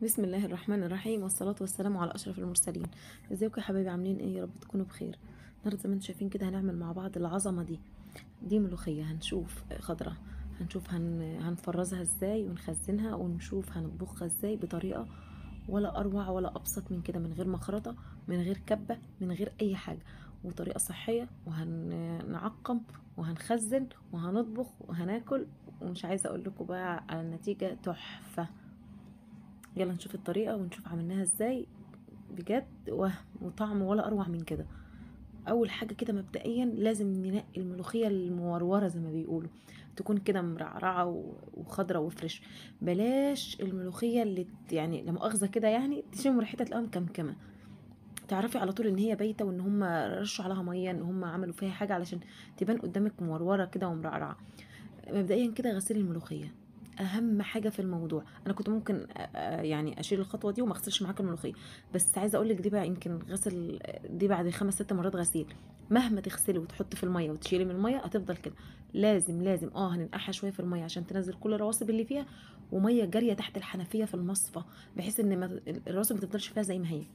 بسم الله الرحمن الرحيم والصلاة والسلام على أشرف المرسلين ازيكم يا حبايبي عاملين ايه يا رب تكونوا بخير النهارده زي ما انتم شايفين كده هنعمل مع بعض العظمة دي دي ملوخية هنشوف خضرة هنشوف هن... هنفرزها ازاي ونخزنها ونشوف هنطبخها ازاي بطريقة ولا أروع ولا أبسط من كده من غير مخرطة من غير كبة من غير أي حاجة وطريقة صحية وهنعقم وهنخزن وهنطبخ وهناكل ومش عايزة أقول لكم بقى على النتيجة تحفة يلا نشوف الطريقة ونشوف عملناها ازاي بجد وهم وطعم ولا اروع من كده اول حاجة كده مبدئيا لازم ننقي الملوخية المورورة زي ما بيقولوا تكون كده مرعرعة و- وخضرة وفريش بلاش الملوخية اللي ت- يعني لا مؤاخذة كده يعني تشم ريحتها تلاقيها مكمكمة تعرفي على طول ان هي بايته وان هم رشوا عليها ميه ان هم عملوا فيها حاجه علشان تبان قدامك موروره كده ومرعرعه مبدئيا كده غسيل الملوخيه اهم حاجه في الموضوع انا كنت ممكن أ- أ- يعني اشيل الخطوه دي وما اغسلش معاك الملوخيه بس عايزه اقول لك دي بقى يمكن غسل دي بعد خمس ست مرات غسيل مهما تغسلي وتحطي في الميه وتشيلي من الميه هتفضل كده لازم لازم اه هننقعها شويه في الميه عشان تنزل كل الرواسب اللي فيها وميه جاريه تحت الحنفيه في المصفى بحيث ان ما الرواسب ما تفضلش فيها زي ما هي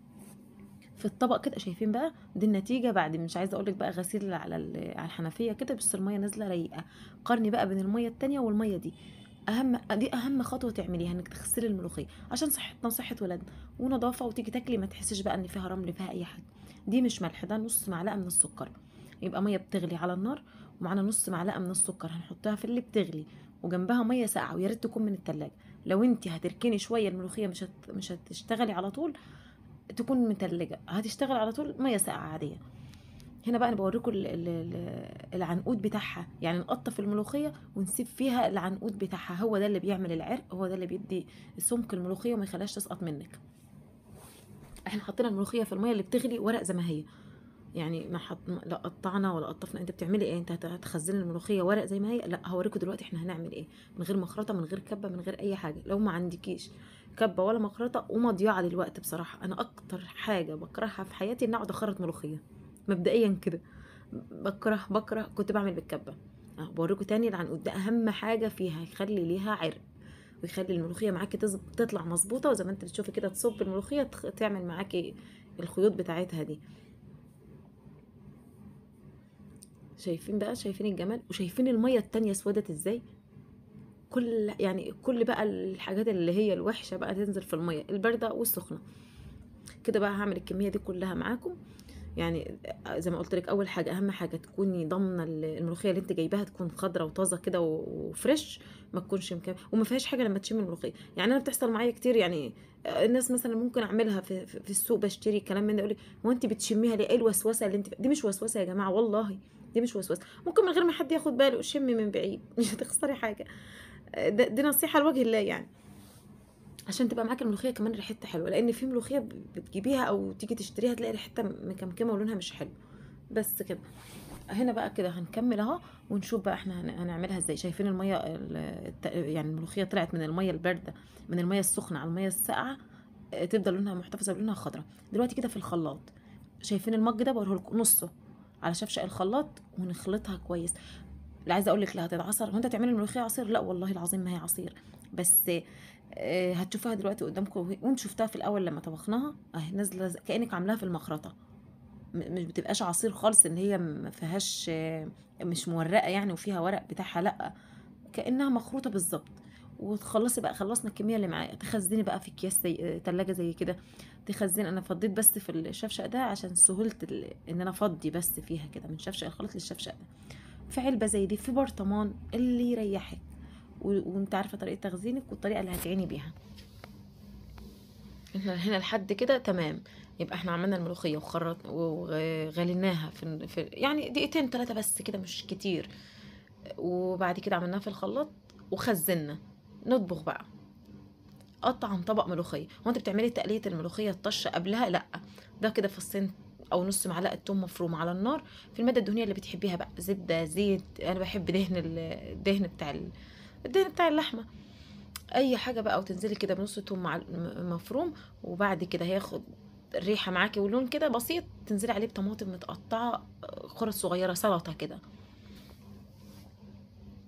في الطبق كده شايفين بقى دي النتيجه بعد مش عايزه اقول لك بقى غسيل على ال- على الحنفيه كده بس الميه نازله رايقه قارني بقى بين الميه التانية والميه دي اهم دي اهم خطوه تعمليها انك تغسلي الملوخيه عشان صحتنا وصحه ولادنا ونظافه وتيجي تاكلي ما تحسش بقى ان فيها رمل فيها اي حاجه دي مش ملح ده نص معلقه من السكر يبقى ميه بتغلي على النار ومعانا نص معلقه من السكر هنحطها في اللي بتغلي وجنبها ميه ساقعه ويا ريت تكون من التلاجة لو انت هتركني شويه الملوخيه مش هت... مش هتشتغلي على طول تكون متلجة هتشتغل على طول ميه ساقعه عاديه هنا بقى انا بوريكم ال- ال- ال- العنقود بتاعها يعني نقطف الملوخيه ونسيب فيها العنقود بتاعها هو ده اللي بيعمل العرق هو ده اللي بيدي سمك الملوخيه وما يخليهاش تسقط منك احنا حطينا الملوخيه في الميه اللي بتغلي ورق زي ما هي يعني ما حط لا قطعنا ولا قطفنا انت بتعملي ايه انت هت- هتخزني الملوخيه ورق زي ما هي لا هوريكم دلوقتي احنا هنعمل ايه من غير مخرطه من غير كبه من غير اي حاجه لو ما عندكيش كبه ولا مخرطه ومضيعه للوقت بصراحه انا اكتر حاجه بكرهها في حياتي ان اقعد اخرط ملوخيه مبدئيا كده بكره بكره كنت بعمل بالكبه اه بوريكم تاني العنقود ده اهم حاجه فيها يخلي ليها عرق ويخلي الملوخيه معاكي تز- تطلع مظبوطه وزي ما انت بتشوفي كده تصب الملوخيه تخ- تعمل معاكي الخيوط بتاعتها دي شايفين بقى شايفين الجمال وشايفين الميه التانية اسودت ازاي كل يعني كل بقى الحاجات اللي هي الوحشه بقى تنزل في الميه البارده والسخنه كده بقى هعمل الكميه دي كلها معاكم يعني زي ما قلت لك اول حاجه اهم حاجه تكوني ضامنه الملوخيه اللي انت جايباها تكون خضره وطازه كده و- وفريش ما تكونش مكان وما فيهاش حاجه لما تشمي الملوخيه يعني انا بتحصل معايا كتير يعني الناس مثلا ممكن اعملها في, في في السوق بشتري كلام من ده يقول لي هو انت بتشميها ليه ايه الوسوسه اللي انت دي مش وسوسه يا جماعه والله دي مش وسوسه ممكن من غير ما حد ياخد باله شمي من بعيد مش هتخسري حاجه ده- دي نصيحه لوجه الله يعني عشان تبقى معاك الملوخيه كمان ريحتها حلوه لان في ملوخيه ب- بتجيبيها او تيجي تشتريها تلاقي ريحتها مكمكمه ولونها مش حلو بس كده هنا بقى كده هنكمل اهو ونشوف بقى احنا هن- هنعملها ازاي شايفين الميه ال- الت- يعني الملوخيه طلعت من الميه البارده من الميه السخنه على الميه الساقعه اه، تفضل لونها محتفظه بلونها خضراء دلوقتي كده في الخلاط شايفين المج ده بوريه لكم نصه على شفشق الخلاط ونخلطها كويس لا عايزه اقول لك لا هتتعصر هو انت تعملي الملوخيه عصير لا والله العظيم ما هي عصير بس آه، هتشوفوها دلوقتي قدامكم وهي- وانت شفتها في الاول لما طبخناها اهي نازله زي- كانك عاملاها في المخرطه م- مش بتبقاش عصير خالص ان هي ما فيهاش آه، مش مورقه يعني وفيها ورق بتاعها لا كانها مخروطه بالظبط وتخلصي بقى خلصنا الكميه اللي معايا تخزني بقى في اكياس زي آه، تلاجة زي كده تخزني انا فضيت بس في الشفشق ده عشان سهوله ال- ان انا افضي بس فيها كده من شفشق الخليط للشفشق ده في علبه زي دي في برطمان اللي يريحك و- وانت عارفه طريقه تخزينك والطريقه اللي هتعيني بيها احنا هنا لحد كده تمام يبقى احنا عملنا الملوخيه وخرط وغليناها في, في يعني دقيقتين ثلاثه بس كده مش كتير وبعد كده عملناها في الخلاط وخزنا نطبخ بقى اطعم طبق ملوخيه هو انت بتعملي تقليه الملوخيه الطشه قبلها لا ده كده فصين او نص معلقه توم مفروم على النار في الماده الدهنيه اللي بتحبيها بقى زبده زيت انا بحب دهن ال- الدهن بتاع ال- الدهن بتاع اللحمه اي حاجه بقى وتنزلي كده بنص توم مع م- مفروم وبعد كده هياخد الريحه معاكي ولون كده بسيط تنزلي عليه بطماطم متقطعه خرط صغيره سلطه كده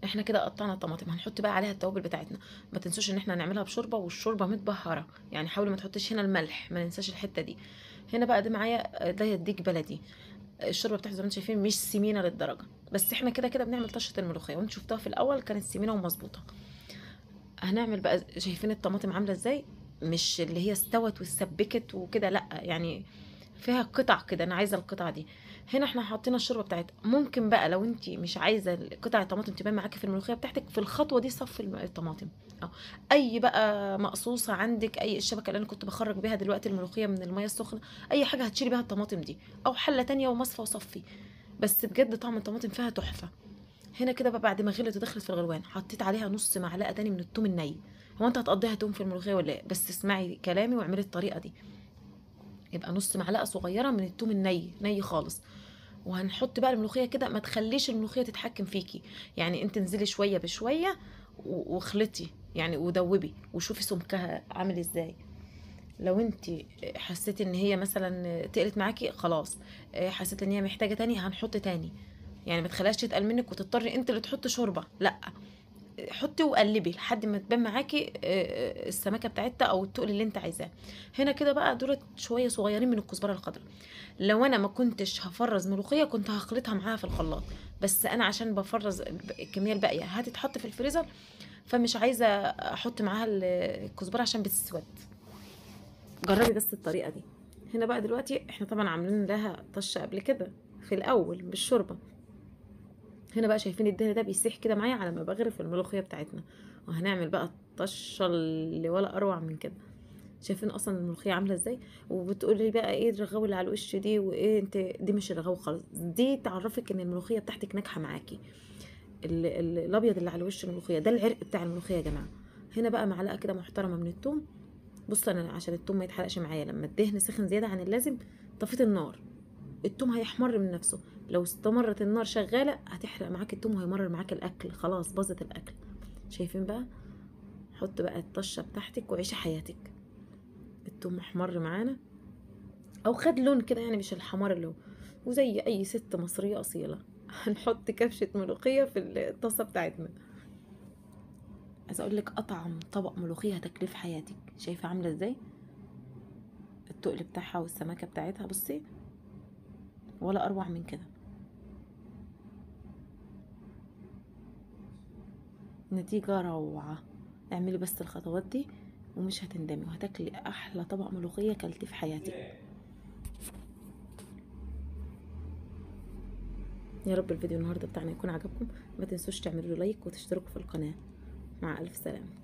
احنا كده قطعنا الطماطم هنحط بقى عليها التوابل بتاعتنا ما تنسوش ان احنا هنعملها بشوربه والشوربه متبهره يعني حاولوا ما تحطش هنا الملح ما ننساش الحته دي هنا بقى ده معايا ده يديك بلدي الشوربه بتاعتي زي ما انتم شايفين مش سمينه للدرجه بس احنا كده كده بنعمل طشه الملوخيه وانتوا شفتوها في الاول كانت سمينه ومظبوطه هنعمل بقى شايفين الطماطم عامله ازاي مش اللي هي استوت واتسبكت وكده لا يعني فيها قطع كده انا عايزه القطع دي هنا احنا حاطين الشوربه بتاعتها ممكن بقى لو انت مش عايزه قطع الطماطم تبان معاكي في الملوخيه بتاعتك في الخطوه دي صفي الم- الطماطم اه اي بقى مقصوصه عندك اي الشبكه اللي انا كنت بخرج بيها دلوقتي الملوخيه من الميه السخنه اي حاجه هتشيلي بيها الطماطم دي او حله تانية ومصفى وصفي بس بجد طعم الطماطم فيها تحفه هنا كده بقى بعد ما غلت ودخلت في الغلوان حطيت عليها نص معلقه تاني من التوم الني هو انت هتقضيها توم في الملوخيه ولا ايه بس اسمعي كلامي واعملي الطريقه دي يبقى نص معلقه صغيره من التوم الني ني خالص وهنحط بقى الملوخيه كده ما تخليش الملوخيه تتحكم فيكي يعني انت انزلي شويه بشويه و- واخلطي يعني ودوبي وشوفي سمكها عامل ازاي لو انت حسيتي ان هي مثلا تقلت معاكي خلاص حسيت ان هي محتاجه تاني هنحط تاني يعني ما تخليهاش تتقل منك وتضطري انت اللي تحطي شوربه لا حطي وقلبي لحد ما تبان معاكي آه، السمكه بتاعتها او التقل اللي انت عايزاه هنا كده بقى دولت شويه صغيرين من الكزبره الخضراء لو انا ما كنتش هفرز ملوخيه كنت هخلطها معاها في الخلاط بس انا عشان بفرز الب- الكميه الباقيه هتتحط في الفريزر فمش عايزه احط معاها ال- الكزبره عشان بتسود جربي بس الطريقه دي هنا بقى دلوقتي احنا طبعا عاملين لها طشه قبل كده في الاول بالشوربه هنا بقى شايفين الدهن ده بيسيح كده معايا على ما بغرف الملوخيه بتاعتنا وهنعمل بقى الطشه اللي ولا اروع من كده شايفين اصلا الملوخيه عامله ازاي وبتقولي بقى ايه الرغاوي اللي على الوش دي وايه انت دي مش الرغاوي خالص دي تعرفك ان الملوخيه بتاعتك ناجحه معاكي ال- ال- الابيض اللي على وش الملوخيه ده العرق بتاع الملوخيه يا جماعه هنا بقى معلقه كده محترمه من التوم بص انا عشان التوم ما يتحرقش معايا لما الدهن سخن زياده عن اللازم طفيت النار التوم هيحمر من نفسه لو استمرت النار شغاله هتحرق معاك التوم وهيمرر معاك الاكل خلاص باظت الاكل شايفين بقى حط بقى الطشه بتاعتك وعيشي حياتك التوم احمر معانا او خد لون كده يعني مش الحمار اللي هو وزي اي ست مصريه اصيله هنحط كبشه ملوخيه في الطاسه بتاعتنا عايزه اقول لك اطعم طبق ملوخيه هتاكليه في حياتك شايفه عامله ازاي التقل بتاعها والسمكه بتاعتها بصي ولا اروع من كده نتيجة روعة اعملي بس الخطوات دي ومش هتندمي وهتاكلي احلى طبق ملوخية كلتيه في حياتك يا رب الفيديو النهارده بتاعنا يكون عجبكم ما تنسوش تعملوا لايك وتشتركوا في القناة مع الف سلامة